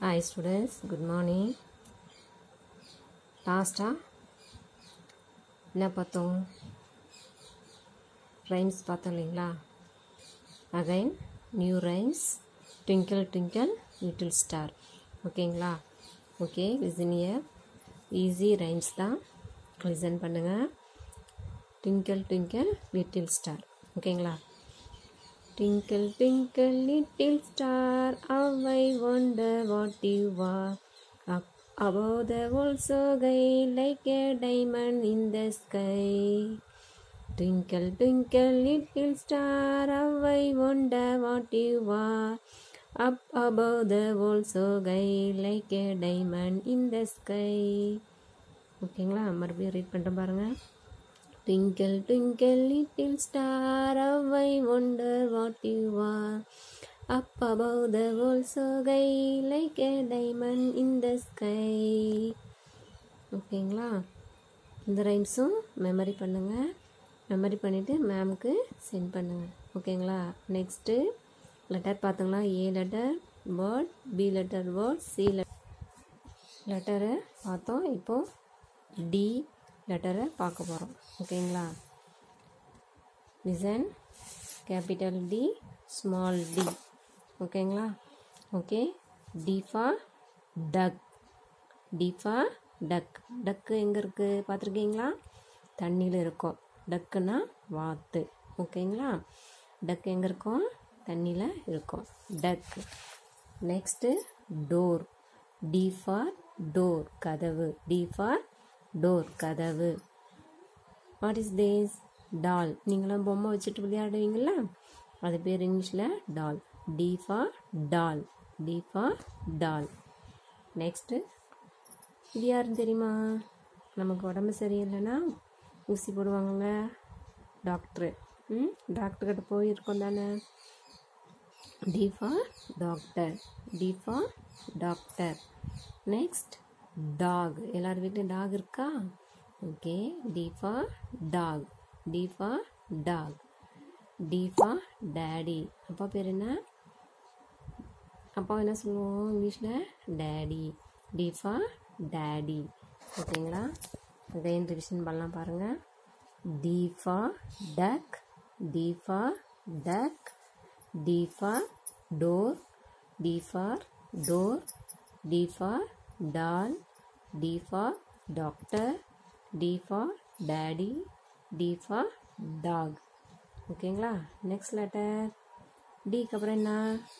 Hi students, good morning. லாஸ்டா என்ன பார்த்தோம் ரைம்ஸ் பார்த்தோம் இல்லைங்களா again new rhymes twinkle twinkle little star ஓகேங்களா okay listen here easy rhymes தான் லிசன் பண்ணுங்கள் ட்விங்கிள் ட்விங்கிள் லிட்டில் ஸ்டார் ஓகேங்களா Twinkle, twinkle, little star, how I wonder what you are. Up above the world so gay, like a diamond in the sky. Twinkle, twinkle, little star, how I wonder what you are. Up above the world so gay, like a diamond in the sky. ஓகேங்களா மறுபடியும் read பண்ணுறேன் பாருங்கள் Twinkle, twinkle, little star, how I wonder what you are. Up above the world so gay, like a diamond in the sky. ஓகேங்களா இந்த ரைம்ஸும் memory பண்ணுங்கள் memory பண்ணிவிட்டு மேம்க்கு sent பண்ணுங்கள் ஓகேங்களா நெக்ஸ்ட்டு லெட்டர் பார்த்தோங்களா A letter word B letter word C லெட்டரை பார்த்தோம் இப்போது டி லெட்டரை பார்க்க போகிறோம் ஓகேங்களா listen capital D small D ஓகேங்களா okay D for duck D for duck duck எங்கே இருக்குது பார்த்துருக்கீங்களா தண்ணியில் இருக்கும் டக்குன்னா வாத்து ஓகேங்களா டக் எங்கே இருக்கும் தண்ணியில் இருக்கும் duck next door D for door கதவு D for door what is this doll டால் நீங்களாம் பொம்மை வச்சுட்டு விளையாடுவீங்கள அது பேர் இங்கிலீஷில் doll D for doll D for doll next இது யாருன்னு தெரியுமா நமக்கு உடம்பு சரியில்லைன்னா ஊசி போடுவாங்கள்ல டாக்டரு ம் டாக்டர்கிட்ட போயிருக்கோம் தானே D for doctor D for doctor next dog எல்லார் வீட்லையும் டாக் இருக்கா okay D for dog D for dog D for daddy அப்பா பேர் என்ன அப்பா என்ன சொல்லுவோம் இங்கிலீஷில் டேடி டி ஃபார் டேடி ஓகேங்களா அகைன் ரிவிஷன் பண்ணலாம் பாருங்கள் D for duck D for duck D for door D for door D for doll D for doctor D for daddy D for dog ஓகேங்களா நெக்ஸ்ட் லெட்டர் டிக்கு அப்புறம் என்ன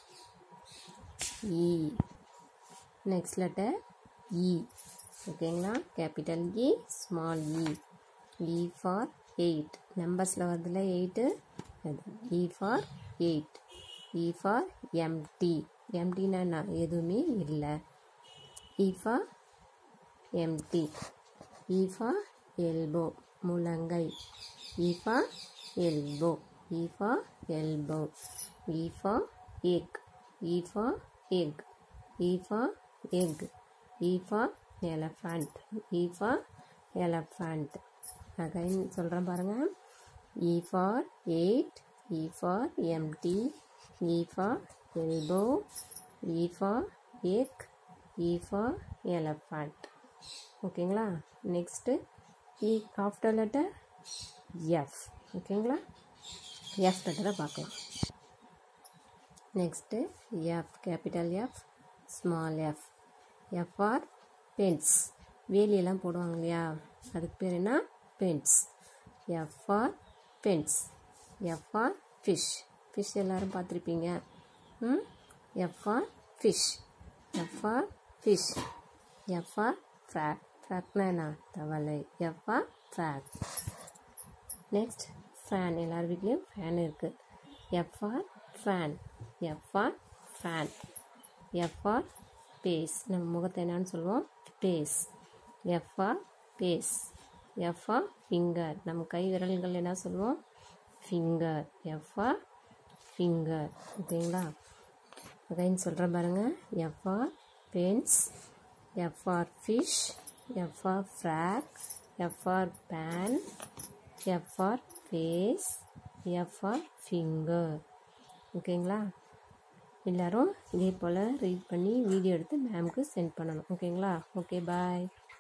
E next letter E ஓகேங்களா capital E small E E for eight நம்பர்ஸில் வருதுல eight E for eight E for empty எம்டினா எதுவுமே இல்லை E for empty E for elbow முழங்கை E for elbow E for elbow E for egg E for egg E for egg E for elephant E for elephant again சொல்கிறேன் பாருங்கள் E for eight E for empty E for elbow E for egg E for elephant ஓகேங்களா next E after letter F ஓகேங்களா F லெட்டரை பார்க்கலாம் next F capital F small F F for fence வேலியெல்லாம் போடுவாங்க இல்லையா அதுக்கு பேர் என்ன fence F for fence F for fish fish எல்லோரும் பார்த்துருப்பீங்க ம் F for fish F for fish F for frog ஃப்ராக்னா என்ன தவளை F for frog next fan எல்லார் வீட்லேயும் ஃபேன் இருக்குது F for fan F for fan F for face நம்ம முகத்தை என்னன்னு சொல்லுவோம் face F for face F for finger நம்ம கை விரல்கள் என்ன சொல்லுவோம் ஃபிங்கர் எஃப் ஆர் ஃபிங்கர் ஓகேங்களா அகைன் சொல்கிறேன் பாருங்கள் F for fence F for fish F for frog F for fan F for face F for finger ஓகேங்களா எல்லோரும் இதே போல் ரீட் பண்ணி வீடியோ எடுத்து மேம்க்கு சென்ட் பண்ணணும் ஓகேங்களா ஓகே பாய்